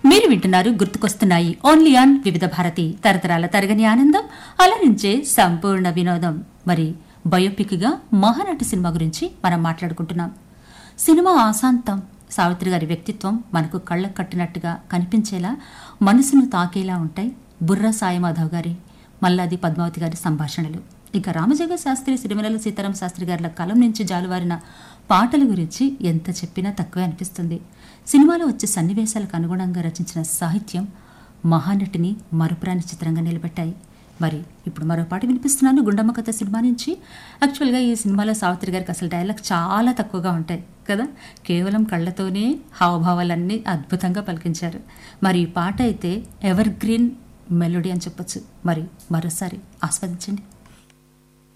మీరు వింటున్నారు గుర్తుకొస్తున్నాయి ఓన్లీ ఆన్ వివిధ భారతి తరతరాల తరగని ఆనందం అలరించే సంపూర్ణ వినోదం మరి బయోపిక్ గా మహానటి సినిమా గురించి మనం మాట్లాడుకుంటున్నాం సినిమా ఆశాంతం సావిత్రి గారి వ్యక్తిత్వం మనకు కళ్ళకు కట్టినట్టుగా కనిపించేలా మనసును తాకేలా ఉంటాయి బుర్ర సాయిమాధవ్ గారి మల్లాది పద్మావతి గారి సంభాషణలు ఇక రామజగ శాస్త్రి సిరిమల సీతారాం శాస్త్రి గారి కలం నుంచి జాలువారిన పాటల గురించి ఎంత చెప్పినా తక్కువే అనిపిస్తుంది సినిమాలో వచ్చే సన్నివేశాలకు అనుగుణంగా రచించిన సాహిత్యం మహానటిని మరుపురాని చిత్రంగా నిలబెట్టాయి మరి ఇప్పుడు మరో పాట వినిపిస్తున్నాను గుండమ్మ కథ సినిమా నుంచి యాక్చువల్గా ఈ సినిమాలో సావిత్రి గారికి అసలు డైలాగ్ చాలా తక్కువగా ఉంటాయి కదా కేవలం కళ్ళతోనే హావభావాలన్నీ అద్భుతంగా పలికించారు మరి ఈ పాట అయితే ఎవర్ గ్రీన్ మెలోడీ అని చెప్పొచ్చు మరి మరోసారి ఆస్వాదించండి